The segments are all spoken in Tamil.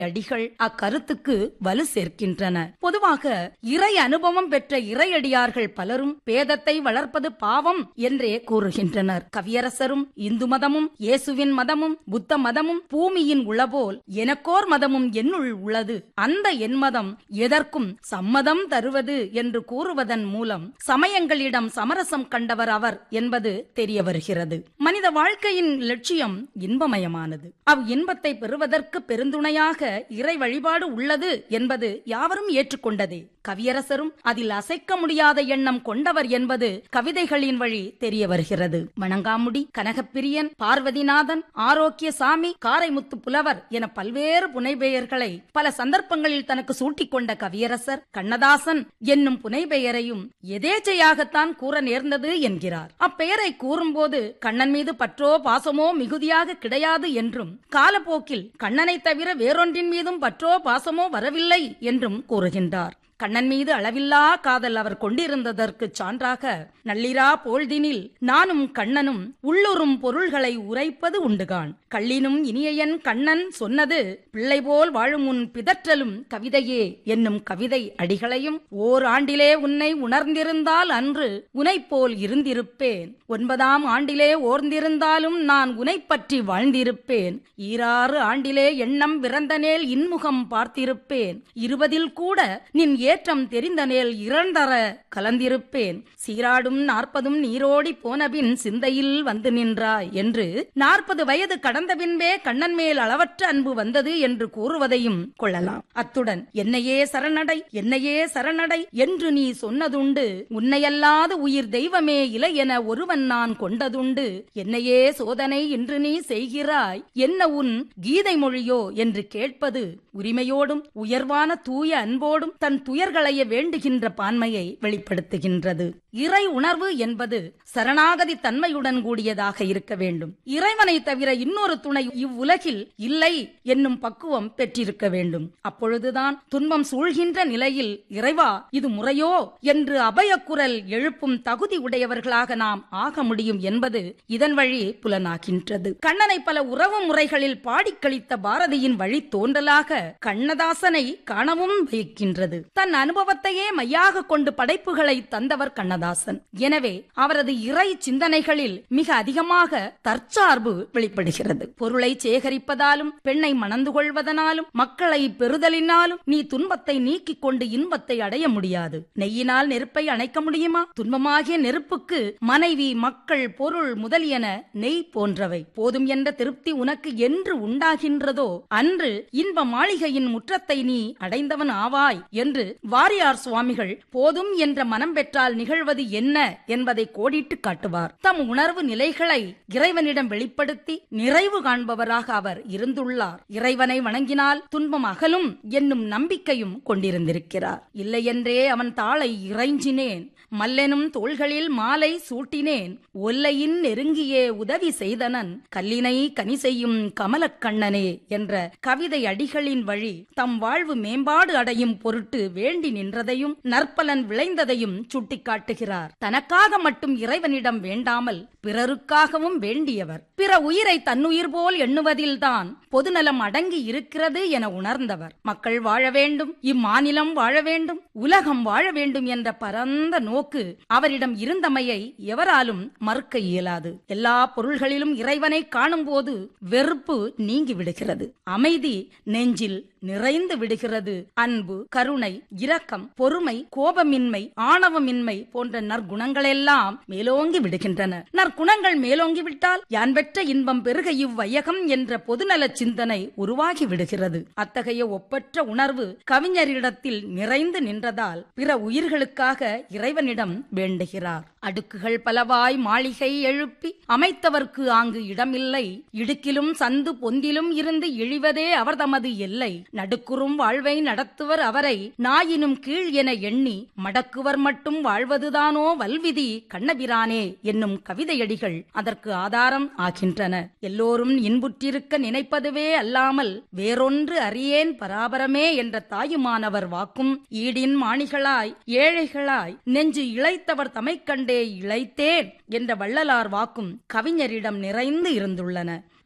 அடிகள் அக்கருத்துக்கு வலு சேர்க்கின்றன பொதுவாக இறை அனுபவம் பெற்ற இறையடியார்கள் பலரும் பேதத்தை வளர்ப்பது பாவம் என்றே கூறுகின்றனர் கவியரசரும் இந்து மதமும் இயேசுவின் மதமும் புத்த மதமும் பூமியின் உளபோல் எனக்கோர் மதமும் என்னுள் உள்ளது அந்த என் மதம் எதற்கும் சம்மதம் தருவது என்று கூறுவதன் மூலம் சமயங்களிடம் சமரசம் கண்டவர் அவர் என்பது தெரிய வருகிறது மனித வாழ்க்கையின் லட்சியம் இன்பமயமானது அவ் இன்பத்தை பெறுவதற்கு பெருந்துணையாக இறை வழிபாடு உள்ளது என்பது யாவரும் ஏற்றுக்கொண்டதே கவியரசரும் அதில் அசைக்க முடியாத எண்ணம் கொண்டவர் என்பது கவிதைகளின் வழி தெரிய வருகிறது வணங்காமுடி கனகப்பிரியன் பார்வதிநாதன் ஆரோக்கியசாமி காரைமுத்து புலவர் என பல்வேறு புனைபெயர்களை பல சந்தர்ப்பங்களில் தனக்கு சூட்டிக் கொண்ட கவியரசர் கண்ணதாசன் என்னும் புனைபெயரையும் எதேச்சையாகத்தான் கூற நேர்ந்தது என்கிறார் அப்பெயரை கூறும்போது கண்ணன் மீது பற்றோ பாசமோ மிகுதியாக கிடையாது என்றும் காலப்போக்கில் கண்ணனை தவிர வேறொன்றின் மீதும் பற்றோ பாசமோ வரவில்லை என்றும் கூறுகின்றார் கண்ணன் மீது அளவில்லா காதல் அவர் கொண்டிருந்ததற்கு சான்றாக நள்ளிரா போழ்தினில் நானும் கண்ணனும் உள்ளுறும் பொருள்களை உரைப்பது உண்டுகான் கள்ளினும் இனியன் கண்ணன் சொன்னது பிள்ளை போல் வாழும் உன் பிதற்றலும் கவிதையே என்னும் கவிதை அடிகளையும் ஓர் ஆண்டிலே உன்னை உணர்ந்திருந்தால் அன்று உனைப் போல் இருந்திருப்பேன் ஒன்பதாம் ஆண்டிலே ஓர்ந்திருந்தாலும் நான் உனைப் பற்றி வாழ்ந்திருப்பேன் ஈராறு ஆண்டிலே எண்ணம் விறந்தனேல் இன்முகம் பார்த்திருப்பேன் இருபதில் கூட நின் ஏற்றம் தெரிந்தனேல் இரண்டர கலந்திருப்பேன் சீராடும் நாற்பதும் நீரோடி போனபின் சிந்தையில் வந்து நின்றாய் என்று நாற்பது வயது கடந்த பின்பே கண்ணன் மேல் அளவற்ற அன்பு வந்தது என்று கூறுவதையும் கொள்ளலாம் அத்துடன் என்னையே சரணடை என்னையே சரணடை என்று நீ சொன்னதுண்டு உன்னையல்லாத உயிர் தெய்வமே இலை என ஒருவன் நான் கொண்டதுண்டு என்னையே சோதனை இன்று நீ செய்கிறாய் என்ன உன் கீதை மொழியோ என்று கேட்பது உரிமையோடும் உயர்வான தூய அன்போடும் தன் துயர்களைய வேண்டுகின்ற பான்மையை வெளிப்படுத்துகின்றது இறை உணர்வு என்பது சரணாகதி தன்மையுடன் கூடியதாக இருக்க வேண்டும் இறைவனை தவிர இன்னொரு துணை இவ்வுலகில் இல்லை என்னும் பக்குவம் பெற்றிருக்க வேண்டும் அப்பொழுதுதான் துன்பம் சூழ்கின்ற நிலையில் இறைவா இது முறையோ என்று அபயக்குரல் எழுப்பும் தகுதி உடையவர்களாக நாம் ஆக முடியும் என்பது இதன் வழி புலனாகின்றது கண்ணனை பல உறவு முறைகளில் பாடிக் கழித்த பாரதியின் வழி தோன்றலாக கண்ணதாசனை காணவும் வைக்கின்றது தன் அனுபவத்தையே மையாக கொண்டு படைப்புகளை தந்தவர் கண்ணதாசன் எனவே அவரது இறை சிந்தனைகளில் மிக அதிகமாக தற்சார்பு வெளிப்படுகிறது பொருளை சேகரிப்பதாலும் பெண்ணை மணந்து கொள்வதனாலும் மக்களை பெறுதலினாலும் நீ துன்பத்தை நீக்கிக் கொண்டு இன்பத்தை அடைய முடியாது நெய்யினால் நெருப்பை அணைக்க முடியுமா துன்பமாகிய நெருப்புக்கு மனைவி மக்கள் பொருள் முதலியன நெய் போன்றவை போதும் என்ற திருப்தி உனக்கு என்று உண்டாகின்றதோ அன்று இன்ப மாளிகையின் முற்றத்தை நீ அடைந்தவன் ஆவாய் என்று வாரியார் சுவாமிகள் போதும் என்ற மனம் பெற்றால் நிகழ்வது என்ன என்பதை கோடிட்டு காட்டுவார் தம் உணர்வு நிலைகளை இறைவனிடம் வெளிப்படுத்தி நிறைவு காண்பவராக அவர் இருந்துள்ளார் இறைவனை வணங்கினால் துன்பம் அகலும் என்னும் நம்பிக்கையும் கொண்டிருந்திருக்கிறார் இல்லையென்றே அவன் தாளை இறைஞ்சினேன் மல்லெனும் தோள்களில் மாலை சூட்டினேன் ஒல்லையின் நெருங்கியே உதவி செய்தனன் கல்லினை கனி செய்யும் கமலக்கண்ணனே என்ற கவிதை அடிகளின் வழி தம் வாழ்வு மேம்பாடு அடையும் பொருட்டு வேண்டி நின்றதையும் நற்பலன் விளைந்ததையும் சுட்டிக்காட்டுகிறார் தனக்காக மட்டும் இறைவனிடம் வேண்டாமல் பிறருக்காகவும் வேண்டியவர் பிற உயிரை தன்னுயிர் போல் எண்ணுவதில்தான் பொதுநலம் அடங்கி இருக்கிறது என உணர்ந்தவர் மக்கள் வாழ வேண்டும் இம்மாநிலம் வாழ வேண்டும் உலகம் வாழ வேண்டும் என்ற பரந்த நோக்கு அவரிடம் இருந்தமையை எவராலும் மறுக்க இயலாது எல்லா பொருள்களிலும் இறைவனை காணும்போது வெறுப்பு நீங்கி விடுகிறது அமைதி நெஞ்சில் நிறைந்து விடுகிறது அன்பு கருணை இரக்கம் பொறுமை கோபமின்மை ஆணவமின்மை போன்ற நற்குணங்களெல்லாம் மேலோங்கி விடுகின்றன நற்குணங்கள் மேலோங்கி விட்டால் யான் பெற்ற இன்பம் பெருக இவ்வையகம் என்ற பொதுநல சிந்தனை உருவாகி விடுகிறது அத்தகைய ஒப்பற்ற உணர்வு கவிஞரிடத்தில் நிறைந்து நின்றதால் பிற உயிர்களுக்காக இறைவனிடம் வேண்டுகிறார் அடுக்குகள் பலவாய் மாளிகை எழுப்பி அமைத்தவர்க்கு ஆங்கு இடமில்லை இடுக்கிலும் சந்து பொந்திலும் இருந்து இழிவதே அவர் தமது எல்லை நடுக்குறும் வாழ்வை நடத்துவர் அவரை நாயினும் கீழ் என எண்ணி மடக்குவர் மட்டும் வாழ்வதுதானோ வல்விதி கண்ணபிரானே என்னும் கவிதையடிகள் அதற்கு ஆதாரம் ஆகின்றன எல்லோரும் இன்புற்றிருக்க நினைப்பதுவே அல்லாமல் வேறொன்று அறியேன் பராபரமே என்ற தாயுமானவர் வாக்கும் ஈடின் மாணிகளாய் ஏழைகளாய் நெஞ்சு இழைத்தவர் தமைக்கண்டே இழைத்தேன் என்ற வள்ளலார் வாக்கும் கவிஞரிடம் நிறைந்து இருந்துள்ளன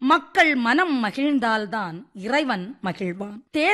மக்கள் மனம் மகிழ்ந்தால்தான் இறைவன் மகிழ்வான்